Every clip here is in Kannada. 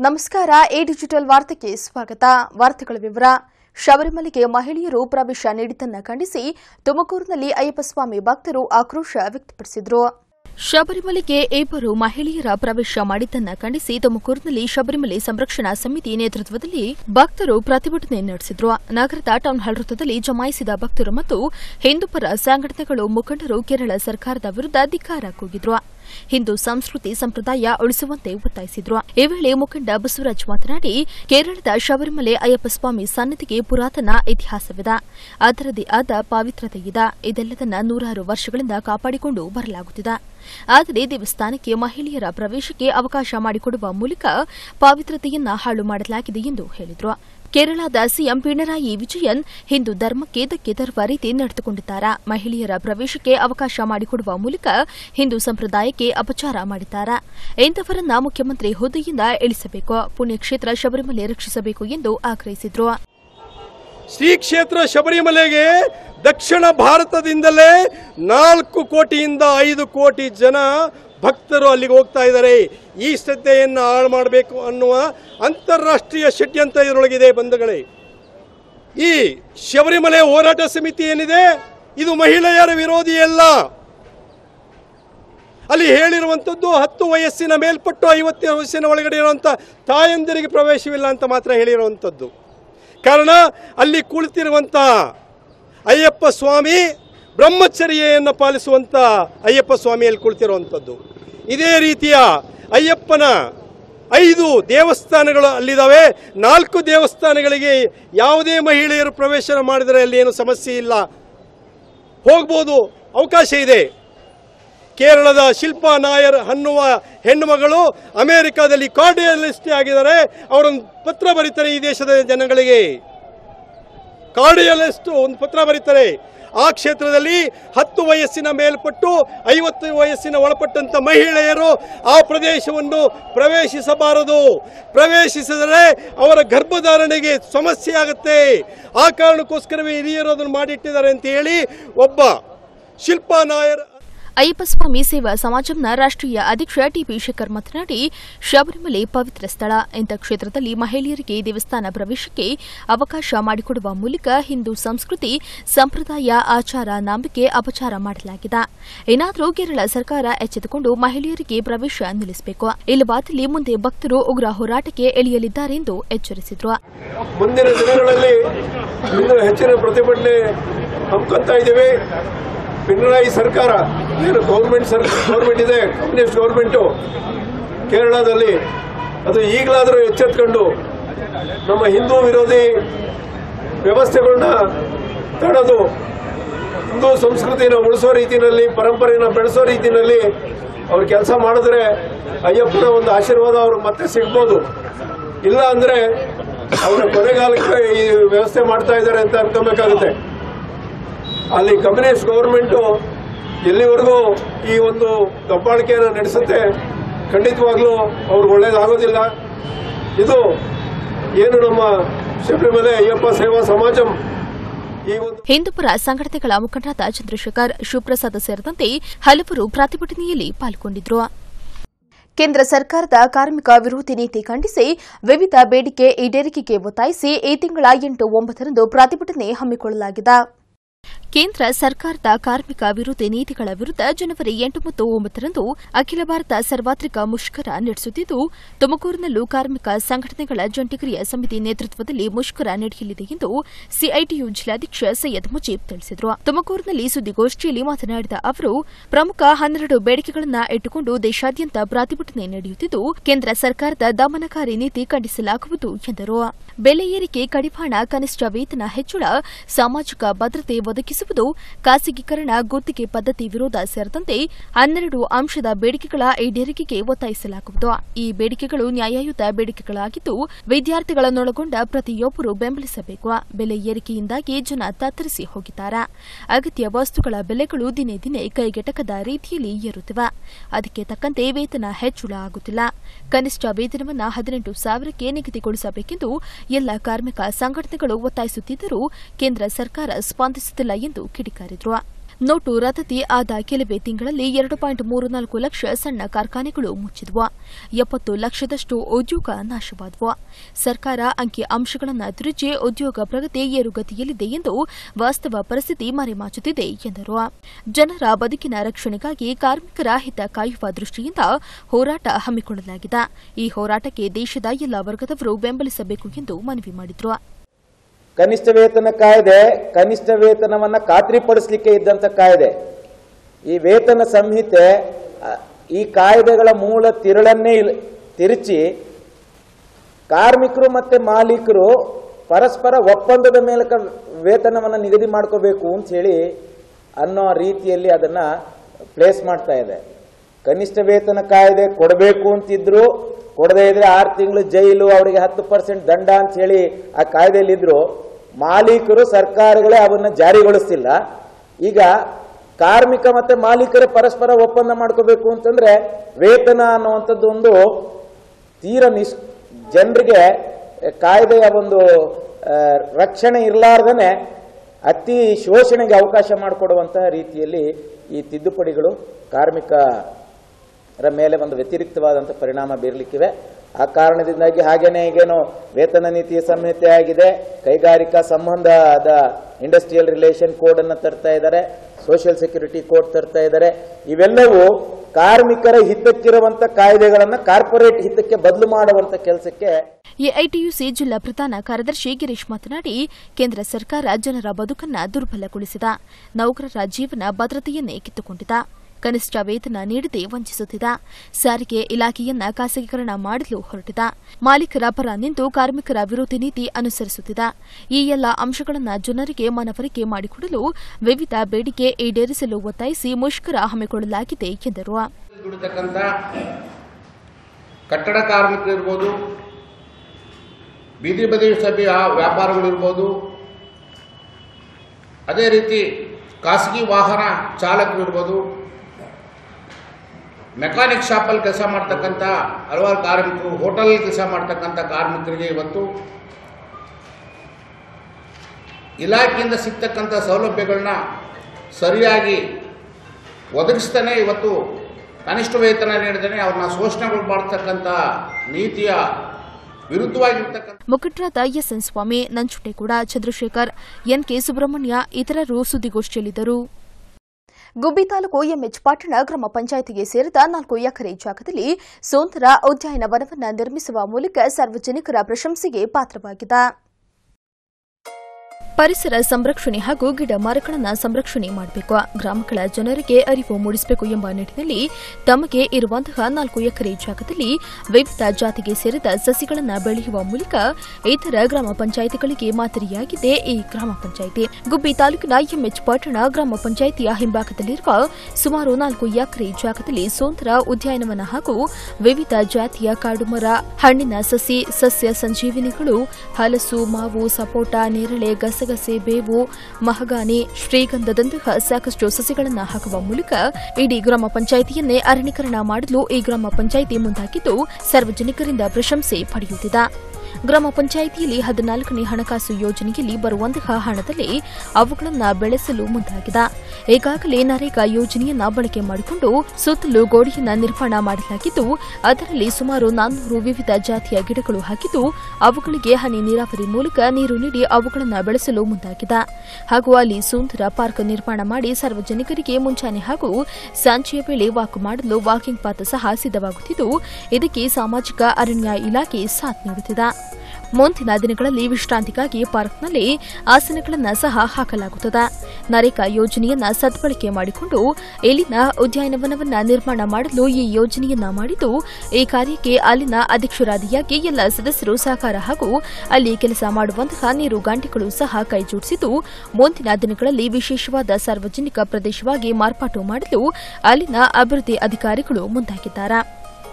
ನಮಸ್ಕಾರ ಎ ಡಿಜಿಟಲ್ ವಾರ್ತೆಗೆ ಸ್ವಾಗತ ವಾರ್ತೆಗಳ ವಿವರ ಶಬರಿಮಲೆಗೆ ಮಹಿಳೆಯರು ಪ್ರವೇಶ ನೀಡಿದ್ದನ್ನು ಖಂಡಿಸಿ ತುಮಕೂರಿನಲ್ಲಿ ಅಯ್ಯಪ್ಪಸ್ವಾಮಿ ಭಕ್ತರು ಆಕ್ರೋಶ ವ್ಯಕ್ತಪಡಿಸಿದರು ಶಬರಿಮಲೆಗೆ ಇಬ್ಬರು ಮಹಿಳೆಯರ ಪ್ರವೇಶ ಮಾಡಿದ್ದನ್ನು ಖಂಡಿಸಿ ತುಮಕೂರಿನಲ್ಲಿ ಶಬರಿಮಲೆ ಸಂರಕ್ಷಣಾ ಸಮಿತಿ ನೇತೃತ್ವದಲ್ಲಿ ಭಕ್ತರು ಪ್ರತಿಭಟನೆ ನಡೆಸಿದ್ರು ನಗರದ ಟೌನ್ ಹಾಲ್ ವೃತ್ತದಲ್ಲಿ ಜಮಾಯಿಸಿದ ಭಕ್ತರು ಮತ್ತು ಹಿಂದೂಪರ ಸಂಘಟನೆಗಳು ಮುಖಂಡರು ಕೇರಳ ಸರ್ಕಾರದ ವಿರುದ್ಧ ಧಿಕ್ಕಾರ ಕೂಗಿದ್ರು ಹಿಂದೂ ಸಂಸ್ಕೃತಿ ಸಂಪ್ರದಾಯ ಉಳಿಸುವಂತೆ ಒತ್ತಾಯಿಸಿದ್ರು ಈ ವೇಳೆ ಮುಖಂಡ ಬಸವರಾಜ್ ಮಾತನಾಡಿ ಕೇರಳದ ಶಬರಿಮಲೆ ಅಯ್ಯಪ್ಪಸ್ವಾಮಿ ಸನ್ನಿಧಿಗೆ ಪುರಾತನ ಇತಿಹಾಸವಿದೆ ಅದರದೇ ಆದ ಪಾವಿತ್ರತೆ ಇದೆ ಇದೆಲ್ಲದನ್ನ ನೂರಾರು ವರ್ಷಗಳಿಂದ ಕಾಪಾಡಿಕೊಂಡು ಬರಲಾಗುತ್ತಿದೆ ಆದರೆ ದೇವಸ್ಥಾನಕ್ಕೆ ಮಹಿಳೆಯರ ಪ್ರವೇಶಕ್ಕೆ ಅವಕಾಶ ಮಾಡಿಕೊಡುವ ಮೂಲಕ ಪಾವಿತ್ರತೆಯನ್ನ ಹಾಳು ಮಾಡಲಾಗಿದೆ ಎಂದು ಹೇಳಿದರು ಕೇರಳದ ಸಿಎಂ ಪಿಣರಾಯಿ ವಿಜಯನ್ ಹಿಂದೂ ಧರ್ಮಕ್ಕೆ ಧಕ್ಕೆ ತರುವ ರೀತಿ ನಡೆದುಕೊಂಡಿದ್ದಾರೆ ಮಹಿಳೆಯರ ಪ್ರವೇಶಕ್ಕೆ ಅವಕಾಶ ಮಾಡಿಕೊಡುವ ಮೂಲಕ ಹಿಂದೂ ಸಂಪ್ರದಾಯಕ್ಕೆ ಅಪಚಾರ ಮಾಡಿದ್ದಾರೆ ಇಂಥವರನ್ನ ಮುಖ್ಯಮಂತ್ರಿ ಹುದ್ದೆಯಿಂದ ಇಳಿಸಬೇಕು ಪುಣ್ಯಕ್ಷೇತ್ರ ಶಬರಿಮಲೆ ರಕ್ಷಿಸಬೇಕು ಎಂದು ಆಗ್ರಹಿಸಿದರು ಶ್ರೀ ಕ್ಷೇತ್ರ ಶಬರಿಮಲೆಗೆ ದಕ್ಷಿಣ ಭಾರತದಿಂದಲೇ ನಾಲ್ಕು ಕೋಟಿಯಿಂದ ಐದು ಕೋಟಿ ಜನ ಭಕ್ತರು ಅಲ್ಲಿಗೆ ಹೋಗ್ತಾ ಇದ್ದಾರೆ ಈ ಶ್ರದ್ಧೆಯನ್ನು ಹಾಳು ಮಾಡಬೇಕು ಅನ್ನುವ ಅಂತಾರಾಷ್ಟ್ರೀಯ ಷಡ್ಯಂತ್ರ ಇದರೊಳಗಿದೆ ಬಂಧುಗಳೇ ಈ ಶಬರಿಮಲೆ ಹೋರಾಟ ಸಮಿತಿ ಏನಿದೆ ಇದು ಮಹಿಳೆಯರ ವಿರೋಧಿಯಲ್ಲ ಅಲ್ಲಿ ಹೇಳಿರುವಂಥದ್ದು ಹತ್ತು ವಯಸ್ಸಿನ ಮೇಲ್ಪಟ್ಟು ಐವತ್ತು ವಯಸ್ಸಿನ ಒಳಗಡೆ ಇರುವಂಥ ತಾಯಂದಿರಿಗೆ ಪ್ರವೇಶವಿಲ್ಲ ಅಂತ ಮಾತ್ರ ಹೇಳಿರುವಂಥದ್ದು ಕಾರಣ ಅಲ್ಲಿ ಕುಳಿತಿರುವಂಥ ಅಯ್ಯಪ್ಪ ಸ್ವಾಮಿ ಬ್ರಹ್ಮಚರ್ಯೆಯನ್ನು ಪಾಲಿಸುವಂಥ ಅಯ್ಯಪ್ಪ ಸ್ವಾಮಿಯಲ್ಲಿ ಕುಳಿತಿರುವಂಥದ್ದು ಇದೇ ರೀತಿಯ ಅಯ್ಯಪ್ಪನ ಐದು ದೇವಸ್ಥಾನಗಳು ಅಲ್ಲಿದ್ದಾವೆ ನಾಲ್ಕು ದೇವಸ್ಥಾನಗಳಿಗೆ ಯಾವುದೇ ಮಹಿಳೆಯರು ಪ್ರವೇಶ ಮಾಡಿದರೆ ಅಲ್ಲಿ ಏನು ಸಮಸ್ಯೆ ಇಲ್ಲ ಹೋಗ್ಬೋದು ಅವಕಾಶ ಇದೆ ಕೇರಳದ ಶಿಲ್ಪಾ ನಾಯರ್ ಅನ್ನುವ ಹೆಣ್ಣು ಮಗಳು ಅಮೆರಿಕಾದಲ್ಲಿ ಕಾರ್ಡಿಯಲಿಸ್ಟ್ ಆಗಿದ್ದಾರೆ ಅವರೊಂದು ಪತ್ರ ಬರೀತಾರೆ ಈ ದೇಶದ ಜನಗಳಿಗೆ ಕಾರ್ಡಿಯಲಿಸ್ಟ್ ಒಂದು ಪತ್ರ ಬರೀತಾರೆ ಆ ಕ್ಷೇತ್ರದಲ್ಲಿ ಹತ್ತು ವಯಸ್ಸಿನ ಮೇಲ್ಪಟ್ಟು ಐವತ್ತು ವಯಸ್ಸಿನ ಒಳಪಟ್ಟಂತ ಮಹಿಳೆಯರು ಆ ಪ್ರದೇಶವನ್ನು ಪ್ರವೇಶಿಸಬಾರದು ಪ್ರವೇಶಿಸಿದರೆ ಅವರ ಗರ್ಭಧಾರಣೆಗೆ ಸಮಸ್ಯೆ ಆಗುತ್ತೆ ಆ ಕಾರಣಕ್ಕೋಸ್ಕರವೇ ಹಿರಿಯರು ಅದನ್ನು ಮಾಡಿಟ್ಟಿದ್ದಾರೆ ಅಂತ ಹೇಳಿ ಒಬ್ಬ ಶಿಲ್ಪಾ ನಾಯರ್ ಅಯ್ಯಪ್ಪಸ್ವಾಮಿ ಸೇವಾ ಸಮಾಜಂನ ರಾಷ್ಟ್ರೀಯ ಅಧ್ಯಕ್ಷ ಟಿಪಿ ಶೇಖರ್ ಮಾತನಾಡಿ ಶಬರಿಮಲೆ ಪವಿತ್ರ ಸ್ಥಳ ಇಂಥ ಕ್ಷೇತ್ರದಲ್ಲಿ ಮಹಿಳೆಯರಿಗೆ ದೇವಸ್ಥಾನ ಪ್ರವೇಶಕ್ಕೆ ಅವಕಾಶ ಮಾಡಿಕೊಡುವ ಮೂಲಕ ಹಿಂದೂ ಸಂಸ್ಕೃತಿ ಸಂಪ್ರದಾಯ ಆಚಾರ ನಂಬಿಕೆ ಅಪಚಾರ ಮಾಡಲಾಗಿದೆ ಏನಾದರೂ ಕೇರಳ ಸರ್ಕಾರ ಎಚ್ಚೆತ್ತುಕೊಂಡು ಮಹಿಳೆಯರಿಗೆ ಪ್ರವೇಶ ನಿಲ್ಲಿಸಬೇಕು ಇಲ್ಲವಾದಲ್ಲಿ ಮುಂದೆ ಭಕ್ತರು ಉಗ್ರ ಹೋರಾಟಕ್ಕೆ ಇಳಿಯಲಿದ್ದಾರೆ ಎಂದು ಎಚ್ಚರಿಸಿದರು ಮುಂದಿನ ದಿನಗಳಲ್ಲಿ ಇನ್ನೂ ಹೆಚ್ಚಿನ ಪ್ರತಿಭಟನೆ ಹಮ್ಮಿಕೊಳ್ತಾ ಇದ್ದೀವಿ ಪಿಣರಾಯಿ ಸರ್ಕಾರ ಏನು ಗೌರ್ಮೆಂಟ್ ಸರ್ ಗೌರ್ಮೆಂಟ್ ಇದೆ ಕಮ್ಯುನಿಸ್ಟ್ ಗೌರ್ಮೆಂಟು ಕೇರಳದಲ್ಲಿ ಅದು ಈಗಲಾದರೂ ಎಚ್ಚೆತ್ಕೊಂಡು ನಮ್ಮ ಹಿಂದೂ ವಿರೋಧಿ ವ್ಯವಸ್ಥೆಗಳನ್ನ ತಡೆದು ಹಿಂದೂ ಸಂಸ್ಕೃತಿನ ಉಳಿಸೋ ರೀತಿಯಲ್ಲಿ ಪರಂಪರೆನ ಬೆಳೆಸೋ ರೀತಿಯಲ್ಲಿ ಅವ್ರು ಕೆಲಸ ಮಾಡಿದ್ರೆ ಅಯ್ಯಪ್ಪನ ಒಂದು ಆಶೀರ್ವಾದ ಅವ್ರಿಗೆ ಮತ್ತೆ ಸಿಗ್ಬೋದು ಇಲ್ಲ ಅಂದ್ರೆ ಅವರ ಕೊನೆಗಾಲಕ್ಕೆ ಈ ವ್ಯವಸ್ಥೆ ಮಾಡ್ತಾ ಇದ್ದಾರೆ ಅಂತ ಅನ್ಕೊಬೇಕಾಗುತ್ತೆ ಅಲ್ಲಿ ಕಮ್ಯುನಿಸ್ಟ್ ಗೌರ್ಮೆಂಟು ಎಲ್ಲಿವರೆಗೂ ಈ ಒಂದು ದಬ್ಬಾಳಿಕೆಯನ್ನು ನಡೆಸುತ್ತೆ ಖಂಡಿತವಾಗ್ಲೂ ಅವ್ರಿಗೆ ಒಳ್ಳೇದಾಗೋದಿಲ್ಲ ಇದು ಏನು ನಮ್ಮ ಶಬರಿಮಲೆ ಅಯ್ಯಪ್ಪ ಸೇವಾ ಸಮಾಜಂ ಈ ಒಂದು ಹಿಂದೂಪರ ಸಂಘಟನೆಗಳ ಮುಖಂಡರಾದ ಚಂದ್ರಶೇಖರ್ ಶಿವಪ್ರಸಾದ್ ಸೇರಿದಂತೆ ಹಲವರು ಪ್ರತಿಭಟನೆಯಲ್ಲಿ ಪಾಲ್ಗೊಂಡಿದ್ರು ಕೇಂದ್ರ ಸರ್ಕಾರದ ಕಾರ್ಮಿಕ ವಿರೋಧಿ ನೀತಿ ಖಂಡಿಸಿ ವಿವಿಧ ಬೇಡಿಕೆ ಈಡೇರಿಕೆಗೆ ಒತ್ತಾಯಿಸಿ ಈ ತಿಂಗಳ ಎಂಟು ಒಂಬತ್ತರಂದು ಪ್ರತಿಭಟನೆ ಹಮ್ಮಿಕೊಳ್ಳಲಾಗಿದೆ ಕೇಂದ್ರ ಸರ್ಕಾರದ ಕಾರ್ಮಿಕ ವಿರೋಧಿ ನೀತಿಗಳ ವಿರುದ್ಧ ಜನವರಿ ಎಂಟು ಮತ್ತು ಒಂಬತ್ತರಂದು ಅಖಿಲ ಭಾರತ ಸಾರ್ವತ್ರಿಕ ಮುಷ್ಕರ ನಡೆಸುತ್ತಿದ್ದು ತುಮಕೂರಿನಲ್ಲೂ ಕಾರ್ಮಿಕ ಸಂಘಟನೆಗಳ ಜಂಟಿ ಕ್ರಿಯಾ ಸಮಿತಿ ನೇತೃತ್ವದಲ್ಲಿ ಮುಷ್ಕರ ನಡೆಯಲಿದೆ ಎಂದು ಸಿಐಟಿಯು ಜಿಲ್ಲಾಧ್ಯಕ್ಷ ಸೈಯದ್ ಮುಜೀಬ್ ತಿಳಿಸಿದರು ತುಮಕೂರಿನಲ್ಲಿ ಸುದ್ದಿಗೋಷ್ಠಿಯಲ್ಲಿ ಮಾತನಾಡಿದ ಅವರು ಪ್ರಮುಖ ಹನ್ನೆರಡು ಬೇಡಿಕೆಗಳನ್ನು ಇಟ್ಟುಕೊಂಡು ದೇಶಾದ್ಯಂತ ಪ್ರತಿಭಟನೆ ನಡೆಯುತ್ತಿದ್ದು ಕೇಂದ್ರ ಸರ್ಕಾರದ ದಮನಕಾರಿ ನೀತಿ ಖಂಡಿಸಲಾಗುವುದು ಎಂದರು ಬೆಲೆ ಏರಿಕೆ ಕಡಿವಾಣ ಕನಿಷ್ಠ ವೇತನ ಹೆಚ್ಚಳ ಸಾಮಾಜಿಕ ಭದ್ರತೆ ಒದಗಿಸುವುದು ಖಾಸಗೀಕರಣ ಗುತ್ತಿಗೆ ಪದ್ಧತಿ ವಿರೋಧ ಸೇರಿದಂತೆ ಹನ್ನೆರಡು ಅಂಶದ ಬೇಡಿಕೆಗಳ ಈಡೇರಿಕೆಗೆ ಒತ್ತಾಯಿಸಲಾಗುವುದು ಈ ಬೇಡಿಕೆಗಳು ನ್ಯಾಯಯುತ ಬೇಡಿಕೆಗಳಾಗಿದ್ದು ವಿದ್ಯಾರ್ಥಿಗಳನ್ನೊಳಗೊಂಡ ಪ್ರತಿಯೊಬ್ಬರು ಬೆಂಬಲಿಸಬೇಕು ಬೆಲೆ ಏರಿಕೆಯಿಂದಾಗಿ ಜನ ತತ್ತರಿಸಿ ಹೋಗಿದ್ದಾರೆ ಅಗತ್ಯ ವಸ್ತುಗಳ ಬೆಲೆಗಳು ದಿನೇ ದಿನೇ ಕೈಗೆಟಕದ ರೀತಿಯಲ್ಲಿ ಏರುತ್ತಿವೆ ಅದಕ್ಕೆ ತಕ್ಕಂತೆ ವೇತನ ಹೆಚ್ಚಳ ಆಗುತ್ತಿಲ್ಲ ಕನಿಷ್ಠ ವೇತನವನ್ನು ಹದಿನೆಂಟು ಸಾವಿರಕ್ಕೆ ನಿಗದಿಗೊಳಿಸಬೇಕೆಂದು ಎಲ್ಲ ಕಾರ್ಮಿಕ ಸಂಘಟನೆಗಳು ಒತ್ತಾಯಿಸುತ್ತಿದ್ದರೂ ಕೇಂದ್ರ ಸರ್ಕಾರ ಸ್ಪಂದಿಸುತ್ತಿಲ್ಲ ಎಂದು ಕಿಡಿಕಾರಿದರು ನೋಟು ರದ್ದತಿ ಆದ ಕೆಲವೇ ತಿಂಗಳಲ್ಲಿ ಎರಡು ಪಾಯಿಂಟ್ ಮೂರು ನಾಲ್ಕು ಲಕ್ಷ ಸಣ್ಣ ಕಾರ್ಖಾನೆಗಳು ಮುಚ್ಚಿದ್ವು ಎಪ್ಪತ್ತು ಲಕ್ಷದಷ್ಟು ಉದ್ಯೋಗ ನಾಶವಾದವು ಸರ್ಕಾರ ಅಂಕಿ ಅಂಶಗಳನ್ನು ತಿರುಚಿ ಉದ್ಯೋಗ ಪ್ರಗತಿ ಏರುಗತಿಯಲ್ಲಿದೆ ಎಂದು ವಾಸ್ತವ ಪರಿಸ್ಥಿತಿ ಮರೆಮಾಚುತ್ತಿದೆ ಎಂದರು ಜನರ ಬದುಕಿನ ರಕ್ಷಣೆಗಾಗಿ ಕಾರ್ಮಿಕರ ಹಿತ ಕಾಯುವ ದೃಷ್ಟಿಯಿಂದ ಹೋರಾಟ ಹಮ್ಮಿಕೊಳ್ಳಲಾಗಿದೆ ಈ ಹೋರಾಟಕ್ಕೆ ದೇಶದ ಎಲ್ಲ ವರ್ಗದವರು ಬೆಂಬಲಿಸಬೇಕು ಎಂದು ಮನವಿ ಮಾಡಿದರು ಕನಿಷ್ಠ ವೇತನ ಕಾಯ್ದೆ ಕನಿಷ್ಠ ವೇತನವನ್ನ ಖಾತ್ರಿಪಡಿಸಲಿಕ್ಕೆ ಇದ್ದಂತ ಕಾಯ್ದೆ ಈ ವೇತನ ಸಂಹಿತೆ ಅ, ಈ ಕಾಯ್ದೆಗಳ ಮೂಲ ತಿರುಳನ್ನೇ ಇಲ್- ತಿರುಚಿ ಕಾರ್ಮಿಕರು ಮತ್ತೆ ಮಾಲೀಕರು ಪರಸ್ಪರ ಒಪ್ಪಂದದ ಮೂಲಕ ವೇತನವನ್ನು ನಿಗದಿ ಮಾಡ್ಕೋಬೇಕು ಅಂತ ಹೇಳಿ ಅನ್ನೋ ರೀತಿಯಲ್ಲಿ ಅದನ್ನ ಪ್ಲೇಸ್ ಮಾಡ್ತಾ ಇದೆ ಕನಿಷ್ಠ ವೇತನ ಕಾಯ್ದೆ ಕೊಡಬೇಕು ಅಂತಿದ್ರು ಕೊಡದೇ ಇದ್ರೆ ಆರು ತಿಂಗಳು ಜೈಲು ಅವರಿಗೆ ಹತ್ತು ಪರ್ಸೆಂಟ್ ದಂಡ ಅಂತ ಹೇಳಿ ಆ ಕಾಯ್ದೆಯಲ್ಲಿದ್ರು ಮಾಲೀಕರು ಸರ್ಕಾರಗಳೇ ಅವನ್ನ ಜಾರಿಗೊಳಿಸ್ತಿಲ್ಲ ಈಗ ಕಾರ್ಮಿಕ ಮತ್ತೆ ಮಾಲೀಕರೇ ಪರಸ್ಪರ ಒಪ್ಪಂದ ಮಾಡ್ಕೋಬೇಕು ಅಂತಂದ್ರೆ ವೇತನ ಅನ್ನುವಂಥದ್ದು ಒಂದು ತೀರ ನಿಸ್ ಜನರಿಗೆ ಕಾಯ್ದೆಯ ಒಂದು ಆ, ರಕ್ಷಣೆ ಇರಲಾರ್ದನೆ ಅತಿ ಶೋಷಣೆಗೆ ಅವಕಾಶ ಮಾಡಿಕೊಡುವಂತಹ ರೀತಿಯಲ್ಲಿ ಈ ತಿದ್ದುಪಡಿಗಳು ಕಾರ್ಮಿಕರ ಮೇಲೆ ಒಂದು ವ್ಯತಿರಿಕ್ತವಾದಂಥ ಪರಿಣಾಮ ಬೀರಲಿಕ್ಕಿವೆ ಆ ಕಾರಣದಿಂದಾಗಿ ಹಾಗೇನೆ ಈಗೇನು ವೇತನ ನೀತಿಯ ಸಂಹಿತೆ ಆಗಿದೆ ಕೈಗಾರಿಕಾ ಸಂಬಂಧದ ಇಂಡಸ್ಟ್ರಿಯಲ್ ರಿಲೇಷನ್ ಕೋಡ್ ಅನ್ನು ತರ್ತಾ ಇದ್ದಾರೆ ಸೋಷಿಯಲ್ ಸೆಕ್ಯೂರಿಟಿ ಕೋಡ್ ತರ್ತಾ ಇದ್ದಾರೆ ಇವೆಲ್ಲವೂ ಕಾರ್ಮಿಕರ ಹಿತಕ್ಕಿರುವಂತ ಕಾಯ್ದೆಗಳನ್ನ ಕಾರ್ಪೊರೇಟ್ ಹಿತಕ್ಕೆ ಬದಲು ಮಾಡುವಂತ ಕೆಲಸಕ್ಕೆ ಎಐಟಿಯುಸಿ ಜಿಲ್ಲಾ ಪ್ರಧಾನ ಕಾರ್ಯದರ್ಶಿ ಗಿರೀಶ್ ಮಾತನಾಡಿ ಕೇಂದ್ರ ಸರ್ಕಾರ ಜನರ ಬದುಕನ್ನ ದುರ್ಬಲಗೊಳಿಸಿದ ನೌಕರರ ಜೀವನ ಭದ್ರತೆಯನ್ನೇ ಕಿತ್ತುಕೊಂಡಿದ ಕನಿಷ್ಠ ವೇತನ ನೀಡದೆ ವಂಚಿಸುತ್ತಿದ ಸಾರಿಗೆ ಇಲಾಖೆಯನ್ನ ಖಾಸಗೀಕರಣ ಮಾಡಲು ಹೊರಟಿದ ಮಾಲೀಕರ ಪರ ನಿಂತು ಕಾರ್ಮಿಕರ ವಿರೋಧಿ ನೀತಿ ಅನುಸರಿಸುತ್ತಿದ ಈ ಎಲ್ಲ ಅಂಶಗಳನ್ನು ಜನರಿಗೆ ಮನವರಿಕೆ ಮಾಡಿಕೊಡಲು ವಿವಿಧ ಬೇಡಿಕೆ ಈಡೇರಿಸಲು ಒತ್ತಾಯಿಸಿ ಮುಷ್ಕರ ಹಮ್ಮಿಕೊಳ್ಳಲಾಗಿದೆ ಎಂದರು ದುಡಿತಕ್ಕಂಥ ಕಟ್ಟಡ ಕಾರ್ಮಿಕರು ಇರ್ಬೋದು ಬೀದಿ ಬದಿ ಸಭೆಯ ವ್ಯಾಪಾರಗಳಿರ್ಬೋದು ಅದೇ ರೀತಿ ಖಾಸಗಿ ವಾಹನ ಚಾಲಕರು ಇರ್ಬೋದು ಮೆಕ್ಯಾನಿಕ್ ಶಾಪಲ್ಲಿ ಕೆಲಸ ಮಾಡ್ತಕ್ಕಂಥ ಹಲವಾರು ಕಾರ್ಮಿಕರು ಹೋಟೆಲ್ ಕೆಲಸ ಮಾಡ್ತಕ್ಕಂಥ ಕಾರ್ಮಿಕರಿಗೆ ಇವತ್ತು ಇಲಾಖೆಯಿಂದ ಸಿಗ್ತಕ್ಕಂಥ ಸೌಲಭ್ಯಗಳನ್ನ ಸರಿಯಾಗಿ ಒದಗಿಸ್ತಾನೆ ಇವತ್ತು ಕನಿಷ್ಠ ವೇತನ ನೀಡದೇ ಅವ್ರನ್ನ ಶೋಷಣೆಗಳು ಮಾಡ್ತಕ್ಕಂಥ ನೀತಿಯ ವಿರುದ್ಧವಾಗಿರ್ತಕ್ಕಂಥ ಮುಖಂಡರಾದ ಎಸ್ಎನ್ ಸ್ವಾಮಿ ನಂಚುಟೇಗೌಡ ಚಂದ್ರಶೇಖರ್ ಎನ್ಕೆ ಸುಬ್ರಹ್ಮಣ್ಯ ಇತರರು ಸುದ್ದಿಗೋಷ್ಠಿಯಲ್ಲಿದ್ದರು ಗುಬ್ಬಿ ತಾಲೂಕು ಎಂಎಚ್ ಪಟ್ಟಣ ಗ್ರಾಮ ಪಂಚಾಯಿತಿಗೆ ಸೇರಿದ ನಾಲ್ಕು ಎಕರೆ ಜಾಗದಲ್ಲಿ ಸುಂದರ ಉದ್ಯಾನವನವನ್ನು ನಿರ್ಮಿಸುವ ಮೂಲಕ ಸಾರ್ವಜನಿಕರ ಪ್ರಶಂಸೆಗೆ ಪಾತ್ರವಾಗಿದೆ ಪರಿಸರ ಸಂರಕ್ಷಣೆ ಹಾಗೂ ಗಿಡ ಮರಗಳನ್ನು ಸಂರಕ್ಷಣೆ ಮಾಡಬೇಕು ಗ್ರಾಮಗಳ ಜನರಿಗೆ ಅರಿವು ಮೂಡಿಸಬೇಕು ಎಂಬ ನಿಟ್ಟಿನಲ್ಲಿ ತಮಗೆ ಇರುವಂತಹ ನಾಲ್ಕು ಎಕರೆ ಜಾಗದಲ್ಲಿ ವಿವಿಧ ಜಾತಿಗೆ ಸೇರಿದ ಸಸಿಗಳನ್ನು ಬೆಳೆಯುವ ಮೂಲಕ ಇತರ ಗ್ರಾಮ ಪಂಚಾಯಿತಿಗಳಿಗೆ ಮಾದರಿಯಾಗಿದೆ ಈ ಗ್ರಾಮ ಪಂಚಾಯಿತಿ ಗುಬ್ಬಿ ತಾಲೂಕಿನ ಎಂಎಚ್ ಪಟ್ಟಣ ಗ್ರಾಮ ಪಂಚಾಯಿತಿಯ ಹಿಂಭಾಗದಲ್ಲಿರುವ ಸುಮಾರು ನಾಲ್ಕು ಎಕರೆ ಜಾಗದಲ್ಲಿ ಸುಂದರ ಉದ್ಯಾನವನ ಹಾಗೂ ವಿವಿಧ ಜಾತಿಯ ಕಾಡು ಮರ ಹಣ್ಣಿನ ಸಸಿ ಸಸ್ಯ ಸಂಜೀವಿನಿಗಳು ಹಲಸು ಮಾವು ಸಪೋಟ ನೇರಳೆ ಗಸಗಸೆ ಬೇವು ಮಹಗಾನಿ ಶ್ರೀಗಂಧದಂತಹ ಸಾಕಷ್ಟು ಸಸಿಗಳನ್ನು ಹಾಕುವ ಮೂಲಕ ಇಡೀ ಗ್ರಾಮ ಪಂಚಾಯಿತಿಯನ್ನೇ ಅರಣ್ಯೀಕರಣ ಮಾಡಲು ಈ ಗ್ರಾಮ ಪಂಚಾಯಿತಿ ಮುಂದಾಗಿದ್ದು ಸಾರ್ವಜನಿಕರಿಂದ ಪ್ರಶಂಸೆ ಪಡೆಯುತ್ತಿದೆ ಗ್ರಾಮ ಪಂಚಾಯಿತಿಯಲ್ಲಿ ಹದಿನಾಲ್ಕನೇ ಹಣಕಾಸು ಯೋಜನೆಯಲ್ಲಿ ಬರುವಂತಹ ಹಣದಲ್ಲಿ ಅವುಗಳನ್ನು ಬೆಳೆಸಲು ಮುಂದಾಗಿದೆ ಈಗಾಗಲೇ ನರೇಗಾ ಯೋಜನೆಯನ್ನ ಬಳಕೆ ಮಾಡಿಕೊಂಡು ಸುತ್ತಲೂ ಗೋಡೆಯನ್ನ ನಿರ್ಮಾಣ ಮಾಡಲಾಗಿದ್ದು ಅದರಲ್ಲಿ ಸುಮಾರು ನಾನ್ನೂರು ವಿವಿಧ ಜಾತಿಯ ಗಿಡಗಳು ಹಾಕಿದ್ದು ಅವುಗಳಿಗೆ ಹನಿ ನೀರಾವರಿ ಮೂಲಕ ನೀರು ನೀಡಿ ಅವುಗಳನ್ನು ಬೆಳೆಸಲು ಮುಂದಾಗಿದೆ ಹಾಗೂ ಅಲ್ಲಿ ಸುಂದರ ಪಾರ್ಕ್ ನಿರ್ಮಾಣ ಮಾಡಿ ಸಾರ್ವಜನಿಕರಿಗೆ ಮುಂಚಾನೆ ಹಾಗೂ ಸಂಜೆಯ ವೇಳೆ ವಾಕ್ ಮಾಡಲು ವಾಕಿಂಗ್ ಪಾತ್ ಸಹ ಸಿದ್ಧವಾಗುತ್ತಿದ್ದು ಇದಕ್ಕೆ ಸಾಮಾಜಿಕ ಅರಣ್ಯ ಇಲಾಖೆ ಸಾಥ್ ನೀಡುತ್ತಿದೆ ಮುಂದಿನ ದಿನಗಳಲ್ಲಿ ವಿಶ್ರಾಂತಿಗಾಗಿ ಪಾರ್ಕ್ನಲ್ಲಿ ಆಸನಗಳನ್ನು ಸಹ ಹಾಕಲಾಗುತ್ತದೆ ನರೇಗಾ ಯೋಜನೆಯನ್ನ ಸದ್ಬಳಕೆ ಮಾಡಿಕೊಂಡು ಇಲ್ಲಿನ ಉದ್ಯಾನವನವನ್ನ ನಿರ್ಮಾಣ ಮಾಡಲು ಈ ಯೋಜನೆಯನ್ನ ಮಾಡಿದ್ದು ಈ ಕಾರ್ಯಕ್ಕೆ ಅಲ್ಲಿನ ಅಧ್ಯಕ್ಷರಾದಿಯಾಗಿ ಎಲ್ಲ ಸದಸ್ಯರು ಸಹಕಾರ ಹಾಗೂ ಅಲ್ಲಿ ಕೆಲಸ ಮಾಡುವಂತಹ ನೀರು ಗಾಂಡಿಗಳು ಸಹ ಕೈಜೋಡಿಸಿದ್ದು ಮುಂದಿನ ದಿನಗಳಲ್ಲಿ ವಿಶೇಷವಾದ ಸಾರ್ವಜನಿಕ ಪ್ರದೇಶವಾಗಿ ಮಾರ್ಪಾಟು ಮಾಡಲು ಅಲ್ಲಿನ ಅಭಿವೃದ್ಧಿ ಅಧಿಕಾರಿಗಳು ಮುಂದಾಗಿದ್ದಾರೆ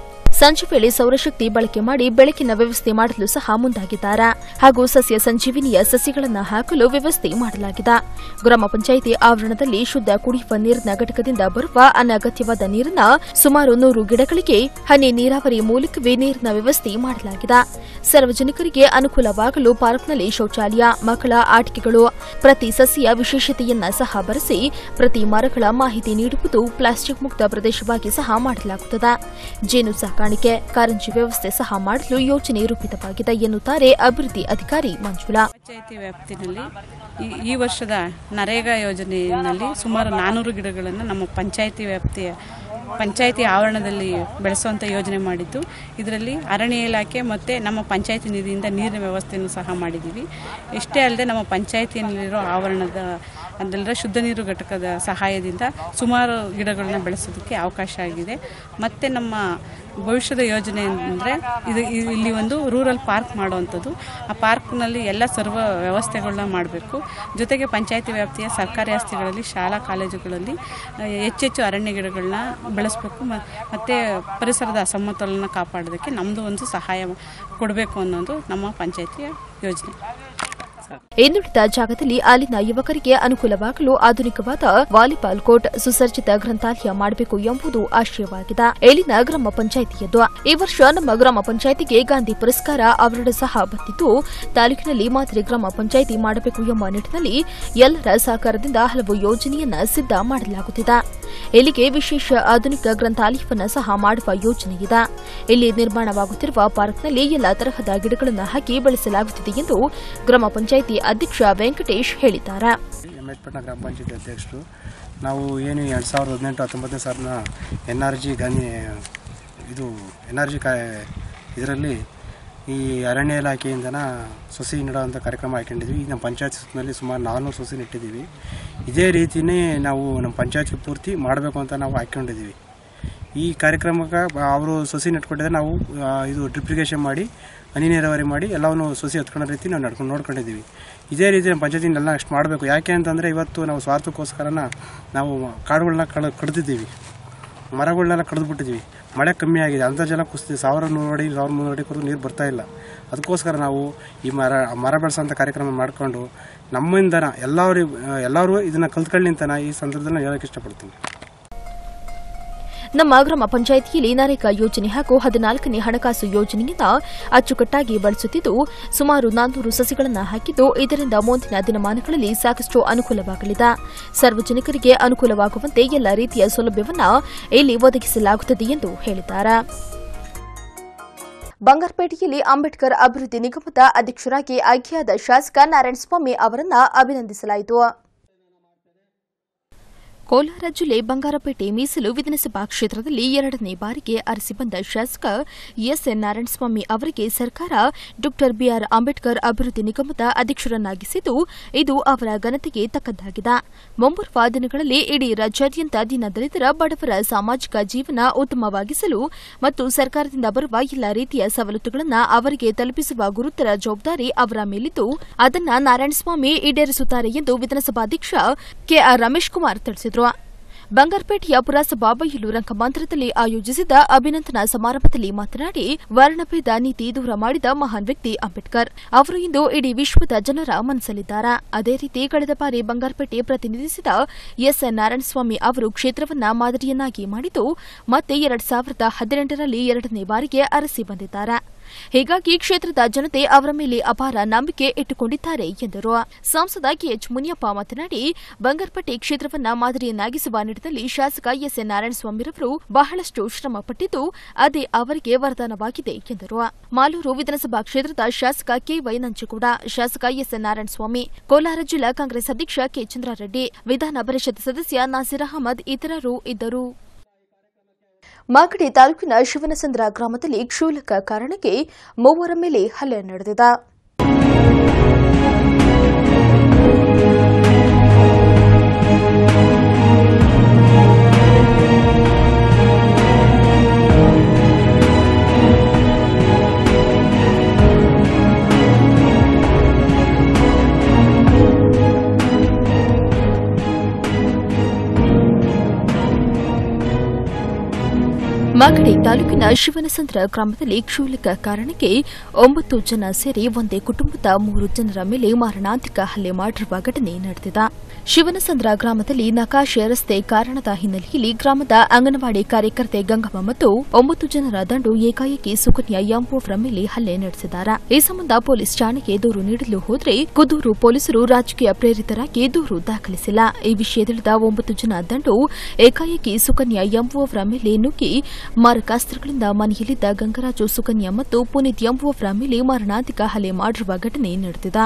ಸಂಜೆ ವೇಳೆ ಸೌರಶಕ್ತಿ ಬಳಕೆ ಮಾಡಿ ಬೆಳಕಿನ ವ್ಯವಸ್ಥೆ ಮಾಡಲು ಸಹ ಮುಂದಾಗಿದ್ದಾರೆ ಹಾಗೂ ಸಸ್ಯ ಸಂಜೀವಿನಿಯ ಸಸಿಗಳನ್ನು ಹಾಕಲು ವ್ಯವಸ್ಥೆ ಮಾಡಲಾಗಿದೆ ಗ್ರಾಮ ಪಂಚಾಯಿತಿ ಆವರಣದಲ್ಲಿ ಶುದ್ಧ ಕುಡಿಯುವ ನೀರಿನ ಘಟಕದಿಂದ ಬರುವ ಅನಗತ್ಯವಾದ ನೀರನ್ನ ಸುಮಾರು ನೂರು ಗಿಡಗಳಿಗೆ ಹನಿ ನೀರಾವರಿ ಮೂಲಕವೇ ನೀರಿನ ವ್ಯವಸ್ಥೆ ಮಾಡಲಾಗಿದೆ ಸಾರ್ವಜನಿಕರಿಗೆ ಅನುಕೂಲವಾಗಲು ಪಾರ್ಕ್ನಲ್ಲಿ ಶೌಚಾಲಯ ಮಕ್ಕಳ ಆಟಿಕೆಗಳು ಪ್ರತಿ ಸಸ್ಯ ವಿಶೇಷತೆಯನ್ನ ಸಹ ಬರೆಸಿ ಪ್ರತಿ ಮರಗಳ ಮಾಹಿತಿ ನೀಡುವುದು ಪ್ಲಾಸ್ಟಿಕ್ ಮುಕ್ತ ಪ್ರದೇಶವಾಗಿ ಸಹ ಮಾಡಲಾಗುತ್ತದೆ ಜೇನು ಸಾಕಾಣಿಕೆ ಕಾರಂಜಿ ವ್ಯವಸ್ಥೆ ಸಹ ಮಾಡಲು ಯೋಜನೆ ರೂಪಿತವಾಗಿದೆ ಎನ್ನುತ್ತಾರೆ ಅಭಿವೃದ್ಧಿ ಅಧಿಕಾರಿ ಮಂಜುಳಾ ಪಂಚಾಯಿತಿ ವ್ಯಾಪ್ತಿನಲ್ಲಿ ಈ ಈ ವರ್ಷದ ನರೇಗಾ ಯೋಜನೆಯಲ್ಲಿ ಸುಮಾರು ನಾನ್ನೂರು ಗಿಡಗಳನ್ನು ನಮ್ಮ ಪಂಚಾಯಿತಿ ವ್ಯಾಪ್ತಿಯ ಪಂಚಾಯಿತಿ ಆವರಣದಲ್ಲಿ ಬೆಳೆಸುವಂಥ ಯೋಜನೆ ಮಾಡಿದ್ದು ಇದರಲ್ಲಿ ಅರಣ್ಯ ಇಲಾಖೆ ಮತ್ತು ನಮ್ಮ ಪಂಚಾಯಿತಿ ನಿಧಿಯಿಂದ ನೀರಿನ ವ್ಯವಸ್ಥೆಯನ್ನು ಸಹ ಮಾಡಿದ್ದೀವಿ ಇಷ್ಟೇ ಅಲ್ಲದೆ ನಮ್ಮ ಪಂಚಾಯಿತಿಯಲ್ಲಿರೋ ಆವರಣದ ಅದೆಲ್ಲರ ಶುದ್ಧ ನೀರು ಘಟಕದ ಸಹಾಯದಿಂದ ಸುಮಾರು ಗಿಡಗಳನ್ನ ಬೆಳೆಸೋದಕ್ಕೆ ಅವಕಾಶ ಆಗಿದೆ ಮತ್ತು ನಮ್ಮ ಭವಿಷ್ಯದ ಯೋಜನೆ ಅಂದರೆ ಇದು ಇ- ಇಲ್ಲಿ ಒಂದು ರೂರಲ್ ಪಾರ್ಕ್ ಮಾಡುವಂಥದ್ದು ಆ ಪಾರ್ಕ್ನಲ್ಲಿ ಎಲ್ಲ ಸರ್ವ ವ್ಯವಸ್ಥೆಗಳನ್ನ ಮಾಡಬೇಕು ಜೊತೆಗೆ ಪಂಚಾಯತಿ ವ್ಯಾಪ್ತಿಯ ಸರ್ಕಾರಿ ಆಸ್ತಿಗಳಲ್ಲಿ ಶಾಲಾ ಕಾಲೇಜುಗಳಲ್ಲಿ ಆ, ಹೆಚ್ಚೆಚ್ಚು ಅರಣ್ಯ ಗಿಡಗಳನ್ನ ಬೆಳೆಸಬೇಕು ಮತ್ತು ಪರಿಸರದ ಅಸಮತೋಲನ ಕಾಪಾಡೋದಕ್ಕೆ ನಮ್ಮದು ಒಂದು ಸಹಾಯ ಕೊಡಬೇಕು ಅನ್ನೋದು ನಮ್ಮ ಪಂಚಾಯತಿಯ ಯೋಜನೆ ಹಿಂದುಳಿದ ಜಾಗದಲ್ಲಿ ಅಲ್ಲಿನ ಯುವಕರಿಗೆ ಅನುಕೂಲವಾಗಲು ಆಧುನಿಕವಾದ ವಾಲಿಬಾಲ್ ಕೋರ್ಟ್ ಸುಸಜ್ಜಿತ ಗ್ರಂಥಾಲಯ ಮಾಡಬೇಕು ಎಂಬುದು ಆಶಯವಾಗಿದೆ ಇಲ್ಲಿನ ಗ್ರಾಮ ಪಂಚಾಯಿತಿಯದ್ದು ಈ ವರ್ಷ ನಮ್ಮ ಗ್ರಾಮ ಪಂಚಾಯಿತಿಗೆ ಗಾಂಧಿ ಪುರಸ್ಕಾರ ಅವಾರ್ಡ್ ಸಹ ಬಂದಿದ್ದು ತಾಲೂಕಿನಲ್ಲಿ ಮಾದರಿ ಗ್ರಾಮ ಪಂಚಾಯಿತಿ ಮಾಡಬೇಕು ಎಂಬ ನಿಟ್ಟಿನಲ್ಲಿ ಎಲ್ಲರ ಸಹಕಾರದಿಂದ ಹಲವು ಯೋಜನೆಯನ್ನ ಸಿದ್ಧ ಮಾಡಲಾಗುತ್ತಿದೆ ಇಲ್ಲಿಗೆ ವಿಶೇಷ ಆಧುನಿಕ ಗ್ರಂಥಾಲಯವನ್ನ ಸಹ ಮಾಡುವ ಯೋಜನೆ ಇದೆ ಇಲ್ಲಿ ನಿರ್ಮಾಣವಾಗುತ್ತಿರುವ ಪಾರ್ಕ್ನಲ್ಲಿ ಎಲ್ಲ ತರಹದ ಗಿಡಗಳನ್ನು ಹಾಕಿ ಬೆಳೆಸಲಾಗುತ್ತಿದೆ ಎಂದು ಗ್ರಾಮ ಪಂಚಾಯಿತಿ ಅಧ್ಯಕ್ಷ ವೆಂಕಟೇಶ್ ಹೇಳಿದ್ದಾರೆ ಎಮ್ಮೆಟ್ಪಟ್ಟಣ ಗ್ರಾಮ ಪಂಚಾಯತಿ ಅಧ್ಯಕ್ಷರು ನಾವು ಏನು ಎರಡು ಸಾವಿರದ ಹದಿನೆಂಟು ಹತ್ತೊಂಬತ್ತನೇ ಸಾಲಿನ ಎನ್ ಆರ್ ಜಿ ಗಾಂಧಿ ಇದು ಎನ್ ಆರ್ ಜಿ ಕಾ ಇದರಲ್ಲಿ ಈ ಅರಣ್ಯ ಇಲಾಖೆಯಿಂದನ ಸೊಸಿ ನೆಡುವಂಥ ಕಾರ್ಯಕ್ರಮ ಹಾಕೊಂಡಿದ್ವಿ ಈಗ ನಮ್ಮ ಪಂಚಾಯತ್ ಸುತ್ತನಲ್ಲಿ ಸುಮಾರು ನಾಲ್ನೂರು ಸೊಸಿ ನೆಟ್ಟಿದ್ದೀವಿ ಇದೇ ರೀತಿಯೇ ನಾವು ನಮ್ಮ ಪಂಚಾಯತ್ಗೆ ಪೂರ್ತಿ ಮಾಡಬೇಕು ಅಂತ ನಾವು ಹಾಕ್ಕೊಂಡಿದ್ದೀವಿ ಈ ಕಾರ್ಯಕ್ರಮಕ್ಕೆ ಅವರು ಸೊಸಿ ನೆಟ್ಕೊಂಡಿದ್ರೆ ನಾವು ಆ, ಇದು ಡ್ರಿಪ್ಲಿಕೇಶನ್ ಮಾಡಿ ಹನಿ ನೀರಾವರಿ ಮಾಡಿ ಎಲ್ಲವನ್ನು ಸೊಸಿ ಹತ್ಕೊಳ್ಳೋ ರೀತಿ ನಾವು ನಡ್ಕೊಂಡು ನೋಡ್ಕೊಂಡಿದ್ದೀವಿ ಇದೇ ರೀತಿ ನಮ್ಮ ಪಂಚಾಯತಿನೆಲ್ಲ ಅಷ್ಟು ಮಾಡಬೇಕು ಯಾಕೆ ಅಂತಂದರೆ ಇವತ್ತು ನಾವು ಸ್ವಾರ್ಥಕ್ಕೋಸ್ಕರನ ನಾವು ಕಾಡುಗಳನ್ನ ಕಡ ಕಡ್ದಿದ್ದೀವಿ ಮರಗಳನ್ನೆಲ್ಲ ಕಡ್ದುಬಿಟ್ಟಿದ್ದೀವಿ ಮಳೆ ಕಮ್ಮಿ ಆಗಿದೆ ಅಂತರ್ಜಲ ಕುಸಿದಿದೆ ಸಾವಿರ ನೂರು ಅಡಿ ಸಾವಿರ ಮುನ್ನೂರು ಅಡಿ ನೀರು ಬರ್ತಾ ಇಲ್ಲ ಅದಕ್ಕೋಸ್ಕರ ನಾವು ಈ ಮರ ಮರ ಬೆಳೆಸೋಂಥ ಕಾರ್ಯಕ್ರಮ ಮಾಡಿಕೊಂಡು ನಮ್ಮಿಂದನ ಎಲ್ಲರೂ ಎಲ್ಲರೂ ಇದನ್ನು ಕಲ್ತ್ಕೊಳ್ಳಿ ಅಂತ ನಾ ಈ ಸಂದರ್ಭದಲ್ಲಿ ನಾನು ಹೇಳೋಕ್ಕೆ ಇಷ್ಟಪಡ್ತೀನಿ ನಮ್ಮ ಗ್ರಾಮ ಪಂಚಾಯಿತಿಯಲ್ಲಿ ನರೇಗಾ ಯೋಜನೆ ಹಾಗೂ ಹದಿನಾಲ್ಕನೇ ಹಣಕಾಸು ಯೋಜನೆಯಿಂದ ಅಚ್ಚುಕಟ್ಟಾಗಿ ಬಳಸುತ್ತಿದ್ದು ಸುಮಾರು ನಾನ್ನೂರು ಸಸಿಗಳನ್ನು ಹಾಕಿದ್ದು ಇದರಿಂದ ಮುಂದಿನ ದಿನಮಾನಗಳಲ್ಲಿ ಸಾಕಷ್ಟು ಅನುಕೂಲವಾಗಲಿದೆ ಸಾರ್ವಜನಿಕರಿಗೆ ಅನುಕೂಲವಾಗುವಂತೆ ಎಲ್ಲ ರೀತಿಯ ಸೌಲಭ್ಯವನ್ನ ಇಲ್ಲಿ ಒದಗಿಸಲಾಗುತ್ತದೆ ಎಂದು ಹೇಳಿದ್ದಾರೆ ಬಂಗಾರಪೇಟೆಯಲ್ಲಿ ಅಂಬೇಡ್ಕರ್ ಅಭಿವೃದ್ಧಿ ನಿಗಮದ ಅಧ್ಯಕ್ಷರಾಗಿ ಆಯ್ಕೆಯಾದ ಶಾಸಕ ನಾರಾಯಣಸ್ವಾಮಿ ಅವರನ್ನ ಅಭಿನಂದಿಸಲಾಯಿತು ಕೋಲಾರ ಜಿಲ್ಲೆ ಬಂಗಾರಪೇಟೆ ಮೀಸಲು ವಿಧಾನಸಭಾ ಕ್ಷೇತ್ರದಲ್ಲಿ ಎರಡನೇ ಬಾರಿಗೆ ಅರಸಿ ಬಂದ ಶಾಸಕ ಎಸ್ಎನ್ ನಾರಾಯಣಸ್ವಾಮಿ ಅವರಿಗೆ ಸರ್ಕಾರ ಡಾ ಬಿಆರ್ ಅಂಬೇಡ್ಕರ್ ಅಭಿವೃದ್ಧಿ ನಿಗಮದ ಅಧ್ಯಕ್ಷರನ್ನಾಗಿಸಿದ್ದು ಇದು ಅವರ ಘನತೆಗೆ ತಕ್ಕದ್ದಾಗಿದೆ ಮುಂಬರುವ ದಿನಗಳಲ್ಲಿ ಇಡೀ ರಾಜ್ಯಾದ್ಯಂತ ದೀನದಲಿತರ ಬಡವರ ಸಾಮಾಜಿಕ ಜೀವನ ಉತ್ತಮವಾಗಿಸಲು ಮತ್ತು ಸರ್ಕಾರದಿಂದ ಬರುವ ಎಲ್ಲ ರೀತಿಯ ಸವಲತ್ತುಗಳನ್ನು ಅವರಿಗೆ ತಲುಪಿಸುವ ಗುರುತರ ಜವಾಬ್ದಾರಿ ಅವರ ಮೇಲಿದ್ದು ಅದನ್ನ ನಾರಾಯಣಸ್ವಾಮಿ ಈಡೇರಿಸುತ್ತಾರೆ ಎಂದು ವಿಧಾನಸಭಾಧ್ಯಕ್ಷ ಕೆಆರ್ ರಮೇಶ್ ಕುಮಾರ್ ತಿಳಿಸಿದರು ಬಂಗಾರಪೇಟೆಯ ಪುರಸಭಾ ಬಯಲು ರಂಗಮಂದಿರದಲ್ಲಿ ಆಯೋಜಿಸಿದ ಅಭಿನಂದನಾ ಸಮಾರಂಭದಲ್ಲಿ ಮಾತನಾಡಿ ವರ್ಣಭೇದ ನೀತಿ ದೂರ ಮಾಡಿದ ಮಹಾನ್ ವ್ಯಕ್ತಿ ಅಂಬೇಡ್ಕರ್ ಅವರು ಇಂದು ಇಡೀ ವಿಶ್ವದ ಜನರ ಮನಸ್ಸಲ್ಲಿದ್ದಾರೆ ಅದೇ ರೀತಿ ಕಳೆದ ಬಾರಿ ಬಂಗಾರಪೇಟೆ ಪ್ರತಿನಿಧಿಸಿದ ಎಸ್ಎನ್ ನಾರಾಯಣಸ್ವಾಮಿ ಅವರು ಕ್ಷೇತ್ರವನ್ನ ಮಾದರಿಯನ್ನಾಗಿ ಮಾಡಿದ್ದು ಮತ್ತೆ ಎರಡ್ ಸಾವಿರದ ಹದಿನೆಂಟರಲ್ಲಿ ಎರಡನೇ ಬಾರಿಗೆ ಅರಸಿ ಬಂದಿದ್ದಾರೆ ಹೀಗಾಗಿ ಕ್ಷೇತ್ರದ ಜನತೆ ಅವರ ಮೇಲೆ ಅಪಾರ ನಂಬಿಕೆ ಇಟ್ಟುಕೊಂಡಿದ್ದಾರೆ ಎಂದರು ಸಂಸದ ಕೆಎಚ್ ಮುನಿಯಪ್ಪ ಮಾತನಾಡಿ ಬಂಗಾರಪೇಟೆ ಕ್ಷೇತ್ರವನ್ನ ಮಾದರಿಯನ್ನಾಗಿಸುವ ನಿಟ್ಟಿನಲ್ಲಿ ಶಾಸಕ ಎಸ್ಎನ್ ನಾರಾಯಣಸ್ವಾಮಿರವರು ಬಹಳಷ್ಟು ಶ್ರಮ ಪಟ್ಟಿದ್ದು ಅದೇ ಅವರಿಗೆ ವರದಾನವಾಗಿದೆ ಎಂದರು ಮಾಲೂರು ವಿಧಾನಸಭಾ ಕ್ಷೇತ್ರದ ಶಾಸಕ ಕೆವೈ ನಂಜೇಗೌಡ ಶಾಸಕ ಎಸ್ಎನ್ ನಾರಾಯಣಸ್ವಾಮಿ ಕೋಲಾರ ಜಿಲ್ಲಾ ಕಾಂಗ್ರೆಸ್ ಅಧ್ಯಕ್ಷ ಕೆ ಚಂದ್ರಾರೆಡ್ಡಿ ವಿಧಾನ ಪರಿಷತ್ ಸದಸ್ಯ ನಾಸಿರ್ ಅಹಮದ್ ಇತರರು ಇದ್ದರು ಮಾಗಡಿ ತಾಲೂಕಿನ ಶಿವನಸಂದ್ರ ಗ್ರಾಮದಲ್ಲಿ ಕ್ಷೂಲಕ ಕಾರಣಕ್ಕೆ ಮೂವರ ಮೇಲೆ ಹಲ್ಲೆ ನಡೆದಿದೆ ಮಾಗಡಿ ತಾಲೂಕಿನ ಶಿವನಸಂದ್ರ ಗ್ರಾಮದಲ್ಲಿ ಕ್ಷುಲ್ಲಕ ಕಾರಣಕ್ಕೆ ಒಂಬತ್ತು ಜನ ಸೇರಿ ಒಂದೇ ಕುಟುಂಬದ ಮೂರು ಜನರ ಮೇಲೆ ಮಾರಣಾಂತಿಕ ಹಲ್ಲೆ ಮಾಡಿರುವ ಘಟನೆ ನಡೆದಿದೆ ಶಿವನಸಂದ್ರ ಗ್ರಾಮದಲ್ಲಿ ನಕಾಶೆ ರಸ್ತೆ ಕಾರಣದ ಹಿನ್ನೆಲೆಯಲ್ಲಿ ಗ್ರಾಮದ ಅಂಗನವಾಡಿ ಕಾರ್ಯಕರ್ತೆ ಗಂಗಮ್ಮ ಮತ್ತು ಒಂಬತ್ತು ಜನರ ದಂಡು ಏಕಾಏಕಿ ಸುಕನ್ಯಾ ಎಂಬುವವರ ಮೇಲೆ ಹಲ್ಲೆ ನಡೆಸಿದ್ದಾರೆ ಈ ಸಂಬಂಧ ಪೊಲೀಸ್ ಠಾಣೆಗೆ ದೂರು ನೀಡಲು ಹೋದರೆ ಕುದೂರು ಪೊಲೀಸರು ರಾಜಕೀಯ ಪ್ರೇರಿತರಾಗಿ ದೂರು ದಾಖಲಿಸಿಲ್ಲ ಈ ವಿಷಯ ತಿಳಿದ ಒಂಬತ್ತು ಜನ ದಂಡು ಏಕಾಏಕಿ ಸುಕನ್ಯಾ ಎಂಬುವವರ ಮೇಲೆ ನುಗ್ಗಿ ಮಾರಕಾಸ್ತ್ರಗಳಿಂದ ಮನೆಯಲ್ಲಿದ್ದ ಗಂಗರಾಜು ಸುಕನ್ಯಾ ಮತ್ತು ಪುನೀತ್ ಎಂಬುವವರ ಮೇಲೆ ಮಾರಣಾಂತಿಕ ಹಲ್ಲೆ ಮಾಡಿರುವ ಘಟನೆ ನಡೆದಿದೆ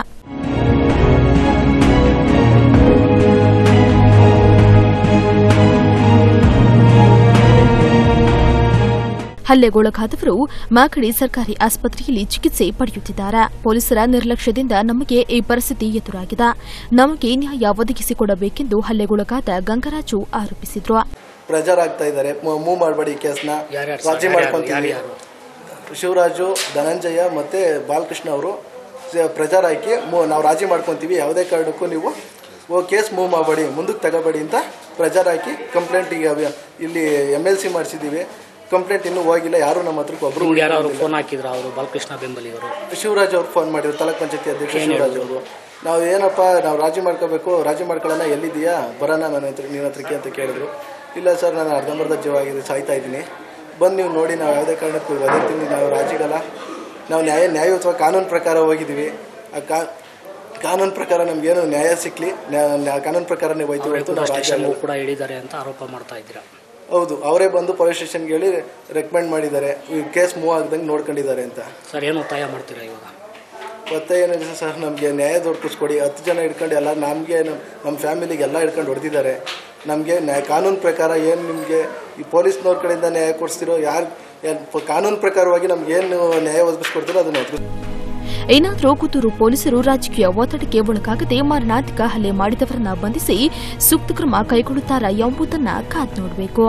ಹಲ್ಲೆಗೊಳಗಾದವರು ಮಾಗಡಿ ಸರ್ಕಾರಿ ಆಸ್ಪತ್ರೆಯಲ್ಲಿ ಚಿಕಿತ್ಸೆ ಪಡೆಯುತ್ತಿದ್ದಾರೆ ಪೊಲೀಸರ ನಿರ್ಲಕ್ಷ್ಯದಿಂದ ನಮಗೆ ಈ ಪರಿಸ್ಥಿತಿ ಎದುರಾಗಿದೆ ನಮಗೆ ನ್ಯಾಯ ಒದಗಿಸಿಕೊಡಬೇಕೆಂದು ಹಲ್ಲೆಗೊಳಗಾದ ಗಂಗರಾಜು ಆರೋಪಿಸಿದ್ರು ಪ್ರೆಜರ್ ಆಗ್ತಾ ಇದ್ದಾರೆ ಮೂವ್ ಮಾಡಬೇಡಿ ಕೇಸ್ನ ರಾಜಿ ಮಾಡ್ಕೊಂತೀವಿ ಶಿವರಾಜು ಧನಂಜಯ ಮತ್ತು ಬಾಲಕೃಷ್ಣ ಅವರು ಪ್ರೆಜರ್ ಹಾಕಿ ಮೂ ನಾವು ರಾಜಿ ಮಾಡ್ಕೊತೀವಿ ಯಾವುದೇ ಕಾರಣಕ್ಕೂ ನೀವು ಓ ಕೇಸ್ ಮೂವ್ ಮಾಡಬೇಡಿ ಮುಂದಕ್ಕೆ ತಗೋಬೇಡಿ ಅಂತ ಪ್ರೆಜರ್ ಹಾಕಿ ಕಂಪ್ಲೇಂಟ್ ಈಗ ಅವ- ಇಲ್ಲಿ ಎಮ್ ಎಲ್ ಸಿ ಮಾಡಿಸಿದ್ದೀವಿ ಕಂಪ್ಲೇಂಟ್ ಇನ್ನೂ ಹೋಗಿಲ್ಲ ಯಾರು ನಮ್ಮ ಹತ್ರಕ್ಕೆ ಒಬ್ಬರು ಯಾರು ಫೋನ್ ಹಾಕಿದ್ರು ಅವರು ಬಾಲಕೃಷ್ಣ ಬೆಂಬಲಿ ಅವರು ಶಿವರಾಜ್ ಅವ್ರು ಫೋನ್ ಮಾಡಿದ್ರು ತಾಲೂಕ್ ಪಂಚಾಯತಿ ಅಧ್ಯಕ್ಷ ಶಿವರಾಜ್ ಅವರು ನಾವು ಏನಪ್ಪ ನಾವು ರಾಜಿ ಮಾಡ್ಕೋಬೇಕು ರಾಜಿ ಮಾಡ್ಕೊಳ್ಳೋಣ ಎಲ್ಲಿದೆಯಾ ಬರೋಣ ನನ್ನ ಹತ್ರ ನಿನ್ನ ಹತ್ರಕ್ಕೆ ಅಂತ ಕೇಳಿದ್ರು ಇಲ್ಲ ಸರ್ ನಾನು ಅರ್ಧಂಬರ್ಧ ಜೀವ ಆಗಿದೆ ಸಾಯ್ತಾ ಇದ್ದೀನಿ ಬಂದು ನೀವು ನೋಡಿ ನಾವು ಯಾವುದೇ ಕಾರಣಕ್ಕೂ ಅದೇ ತಿಂದು ನಾವು ರಾಜಿಗಲ್ಲ ನಾವು ನ್ಯಾಯ ನ್ಯಾಯಯುತ ಕಾನೂನು ಪ್ರಕಾರ ಹೋಗಿದ್ದೀವಿ ಆ ಕಾ ಕಾನೂನು ಪ್ರಕಾರ ನಮಗೇನು ನ್ಯಾಯ ಸಿಕ್ಕಲಿ ಕಾನೂನು ಪ್ರಕಾರನೇ ಹೋಯ್ತು ಹೊರತು ನಾವು ರಾಜಿ ಸ್ಟೇಷನ್ಗೂ ಆಗಲ್ಲ. ಕೂಡ ಹೇಳಿದ್ದಾರೆ ಅಂತ ಆರೋಪ ಮಾಡ್ತಾ ಇದ್ದೀರಾ ಹೌದು ಅವರೇ ಬಂದು ಪೊಲೀಸ್ ಸ್ಟೇಷನ್ಗೆ ಹೇಳಿ ರೆಕಮೆಂಡ್ ಮಾಡಿದ್ದಾರೆ ಈ ಕೇಸ್ ಮೂವ್ ಆಗ್ದಂಗೆ ನೋಡ್ಕೊಂಡಿದ್ದಾರೆ ಅಂತ ಸರ್ ಏನು ಒತ್ತಾಯ ಮಾಡ್ತೀರಾ ಇವಾಗ ಮತ್ತೆ ಏನಿದೆ ಸರ್ ನಮಗೆ ನ್ಯಾಯ ದೊರಕಿಸ್ಕೊಡಿ ಹತ್ತು ಜನ ಹಿಡ್ಕೊಂಡು ಎಲ್ಲ ನಮಗೆ ನಮ್ಮ ಫ್ಯಾಮಿಲಿಗೆ ಎಲ್ಲ ಹಿಡ್ಕೊಂಡು ಹೊಡೆದಿದ್ದಾರೆ ನಮಗೆ ನ್ಯಾಯ ಕಾನೂನು ಪ್ರಕಾರ ಏನು ನಿಮಗೆ ಈ ಪೊಲೀಸ್ನವ್ರ ಕಡೆಯಿಂದ ನ್ಯಾಯ ಕೊಡಿಸ್ತಿರೋ ಯಾರು ಕಾನೂನು ಪ್ರಕಾರವಾಗಿ ನಮ್ಗೆ ಏನು ನ್ಯಾಯ ಒದಗಿಸ್ಕೊಡ್ತಿರೋ ಅದನ್ನು ಒದಗಿಸ್ ಏನಾದರೂ ಕುತ್ತೂರು ಪೊಲೀಸರು ರಾಜಕೀಯ ಒತ್ತಡಕ್ಕೆ ಒಳಗಾಗದೆ ಮಾರಣಾಂತಿಕ ಹಲ್ಲೆ ಮಾಡಿದವರನ್ನ ಬಂಧಿಸಿ ಸೂಕ್ತ ಕ್ರಮ ಕೈಗೊಳ್ಳುತ್ತಾರಾ ಎಂಬುದನ್ನ ಕಾದ್ ನೋಡಬೇಕು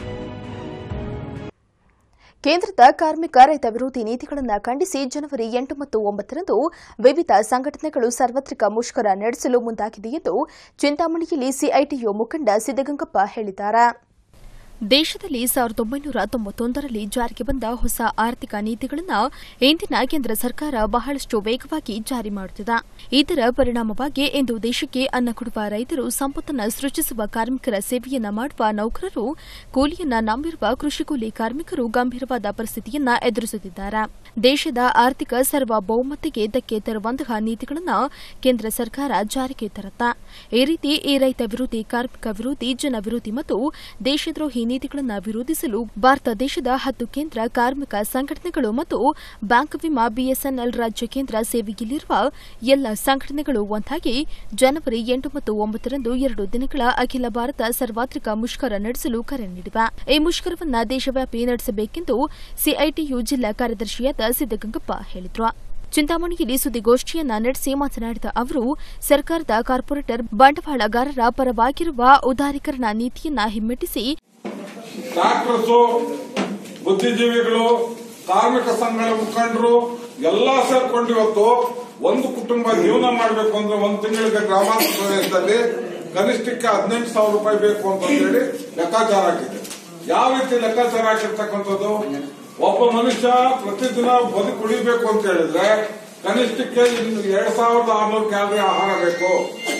ಕೇಂದ್ರದ ಕಾರ್ಮಿಕ ರೈತ ವಿರೋಧಿ ನೀತಿಗಳನ್ನು ಖಂಡಿಸಿ ಜನವರಿ ಎಂಟು ಮತ್ತು ಒಂಬತ್ತರಂದು ವಿವಿಧ ಸಂಘಟನೆಗಳು ಸಾರ್ವತ್ರಿಕ ಮುಷ್ಕರ ನಡೆಸಲು ಮುಂದಾಗಿದೆ ಎಂದು ಚಿಂತಾಮಣಿಯಲ್ಲಿ ಸಿಐಟಿಯು ಮುಖಂಡ ಸಿದ್ದಗಂಗಪ್ಪ ಹೇಳಿದ್ದಾರೆ ದೇಶದಲ್ಲಿ ಸಾವಿರದ ಒಂಬೈನೂರ ತೊಂಬತ್ತೊಂದರಲ್ಲಿ ಜಾರಿಗೆ ಬಂದ ಹೊಸ ಆರ್ಥಿಕ ನೀತಿಗಳನ್ನು ಇಂದಿನ ಕೇಂದ್ರ ಸರ್ಕಾರ ಬಹಳಷ್ಟು ವೇಗವಾಗಿ ಜಾರಿ ಮಾಡುತ್ತಿದೆ ಇದರ ಪರಿಣಾಮವಾಗಿ ಇಂದು ದೇಶಕ್ಕೆ ಅನ್ನ ಕೊಡುವ ರೈತರು ಸಂಪತ್ತನ್ನು ಸೃಷ್ಟಿಸುವ ಕಾರ್ಮಿಕರ ಸೇವೆಯನ್ನ ಮಾಡುವ ನೌಕರರು ಕೂಲಿಯನ್ನ ನಂಬಿರುವ ಕೃಷಿ ಕೂಲಿ ಕಾರ್ಮಿಕರು ಗಂಭೀರವಾದ ಪರಿಸ್ಥಿತಿಯನ್ನ ಎದುರಿಸುತ್ತಿದ್ದಾರೆ ದೇಶದ ಆರ್ಥಿಕ ಸಾರ್ವಭೌಮತೆಗೆ ಧಕ್ಕೆ ತರುವಂತಹ ನೀತಿಗಳನ್ನು ಕೇಂದ್ರ ಸರ್ಕಾರ ಜಾರಿಗೆ ತರುತ್ತಾ ಈ ರೀತಿ ಈ ರೈತ ವಿರೋಧಿ ಕಾರ್ಮಿಕ ವಿರೋಧಿ ಜನ ವಿರೋಧಿ ಮತ್ತು ದೇಶದ್ರೋಹಿ ನೀತಿಗಳನ್ನು ವಿರೋಧಿಸಲು ಭಾರತ ದೇಶದ ಹತ್ತು ಕೇಂದ್ರ ಕಾರ್ಮಿಕ ಸಂಘಟನೆಗಳು ಮತ್ತು ಬ್ಯಾಂಕ್ ವಿಮಾ ಬಿಎಸ್ಎನ್ಎಲ್ ರಾಜ್ಯ ಕೇಂದ್ರ ಸೇವೆಯಲ್ಲಿರುವ ಎಲ್ಲ ಸಂಘಟನೆಗಳು ಒಂದಾಗಿ ಜನವರಿ ಎಂಟು ಮತ್ತು ಒಂಬತ್ತರಂದು ಎರಡು ದಿನಗಳ ಅಖಿಲ ಭಾರತ ಸಾರ್ವತ್ರಿಕ ಮುಷ್ಕರ ನಡೆಸಲು ಕರೆ ನೀಡಿವೆ ಈ ಮುಷ್ಕರವನ್ನು ದೇಶವ್ಯಾಪಿ ನಡೆಸಬೇಕೆಂದು ಸಿಐಟಿಯು ಜಿಲ್ಲಾ ಕಾರ್ಯದರ್ಶಿಯಾದ ಸಿದ್ದಗಂಗಪ್ಪ ಹೇಳಿದರು ಚಿಂತಾಮಣಿಯಲ್ಲಿ ಸುದ್ದಿಗೋಷ್ಠಿಯನ್ನ ನಡೆಸಿ ಮಾತನಾಡಿದ ಅವರು ಸರ್ಕಾರದ ಕಾರ್ಪೊರೇಟರ್ ಬಂಡವಾಳಗಾರರ ಪರವಾಗಿರುವ ಉದಾರೀಕರಣ ನೀತಿಯನ್ನ ಹಿಮ್ಮೆಟ್ಟಿಸಿ ಡಾಕ್ಟರ್ಸು ಬುದ್ಧಿಜೀವಿಗಳು ಕಾರ್ಮಿಕ ಸಂಘಗಳ ಮುಖಂಡರು ಎಲ್ಲಾ ಸೇರ್ಕೊಂಡು ಇವತ್ತು ಒಂದು ಕುಟುಂಬ ಜೀವನ ಮಾಡಬೇಕು ಅಂದ್ರೆ ಒಂದು ತಿಂಗಳಿಗೆ ಗ್ರಾಮಾಂತರ ಪ್ರದೇಶದಲ್ಲಿ ಕನಿಷ್ಠಕ್ಕೆ ಹದಿನೆಂಟು ಸಾವಿರ ರೂಪಾಯಿ ಬೇಕು ಅಂತ ಹೇಳಿ ಲೆಕ್ಕಾಚಾರ ಹಾಕಿದೆ ಯಾವ ರೀತಿ ಲೆಕ್ಕಾಚಾರ ಹಾಕಿರ್ತಕ್ಕಂಥದ್ದು ಒಬ್ಬ ಮನುಷ್ಯ ಪ್ರತಿದಿನ ಬದುಕು ಉಳಿಬೇಕು ಅಂತ ಹೇಳಿದ್ರೆ ಕನಿಷ್ಠಕ್ಕೆ ಇನ್ನು ಎರಡ್ ಸಾವಿರದ ಆರ್ನೂರು ಕ್ಯಾಲರಿ ಆಹಾರ ಬೇಕು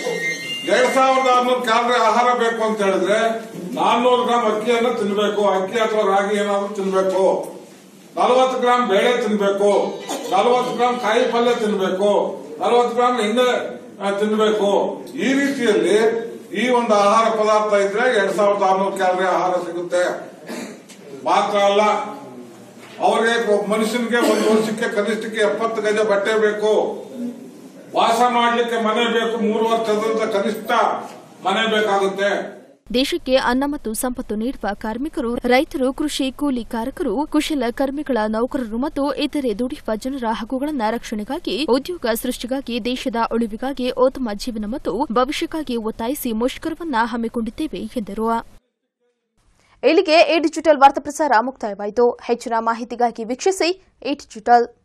ಎರಡ್ ಸಾವಿರದ ಆರ್ನೂರು ಕ್ಯಾಲರಿ ಆಹಾರ ಬೇಕು ಅಂತ ಹೇಳಿದ್ರೆ ನಾನ್ನೂರು ಗ್ರಾಂ ಅಕ್ಕಿಯನ್ನು ತಿನ್ಬೇಕು ಅಕ್ಕಿ ಅಥವಾ ರಾಗಿ ಏನಾದ್ರು ತಿನ್ಬೇಕು ನಲವತ್ತು ಗ್ರಾಂ ಬೇಳೆ ತಿನ್ಬೇಕು ನಲವತ್ತು ಗ್ರಾಂ ಕಾಯಿ ಪಲ್ಯ ತಿನ್ಬೇಕು ನಲವತ್ತು ಗ್ರಾಂ ಎಣ್ಣೆ ಆ, ತಿನ್ಬೇಕು ಈ ರೀತಿಯಲ್ಲಿ ಈ ಒಂದು ಆಹಾರ ಪದಾರ್ಥ ಇದ್ರೆ ಎರಡ್ ಸಾವಿರದ ಆರ್ನೂರು ಕ್ಯಾಲರಿ ಆಹಾರ ಸಿಗುತ್ತೆ ಮಾತ್ರ ಅಲ್ಲ ಅವರಿಗೆ ಒಬ್ಬ ಮನುಷ್ಯನಿಗೆ ಒಂದು ವರ್ಷಕ್ಕೆ ಕನಿಷ್ಠಕ್ಕೆ ಎಪ್ಪತ್ತು ಗಜ ಬಟ್ಟೆ ಬೇಕು ವಾಸ ಮಾಡ್ಲಿಕ್ಕೆ ಮನೆ ಬೇಕು ಮೂರು ವರ್ಷದಿಂದ ಕನಿಷ್ಠ ಮನೆ ಬೇಕಾಗುತ್ತೆ ದೇಶಕ್ಕೆ ಅನ್ನ ಮತ್ತು ಸಂಪತ್ತು ನೀಡುವ ಕಾರ್ಮಿಕರು ರೈತರು ಕೃಷಿ ಕೂಲಿಕಾರಕರು ಕುಶಲ ಕರ್ಮಿಗಳ ನೌಕರರು ಮತ್ತು ಇತರೆ ದುಡಿಯುವ ಜನರ ಹಕ್ಕುಗಳ ರಕ್ಷಣೆಗಾಗಿ ಉದ್ಯೋಗ ಸೃಷ್ಟಿಗಾಗಿ ದೇಶದ ಉಳಿವಿಗಾಗಿ ಉತ್ತಮ ಜೀವನ ಮತ್ತು ಭವಿಷ್ಯಕ್ಕಾಗಿ ಒತ್ತಾಯಿಸಿ ಮುಷ್ಕರವನ್ನ ಹಮ್ಮಿಕೊಂಡಿದ್ದೇವೆ ಎಂದರು ಇಲ್ಲಿಗೆ ಎ ಡಿಜಿಟಲ್ ವಾರ್ತಾ ಪ್ರಸಾರ ಮುಕ್ತಾಯವಾಯಿತು ಹೆಚ್ಚಿನ ಮಾಹಿತಿಗಾಗಿ ವೀಕ್ಷಿಸಿ ಎ ಡಿಜಿಟಲ್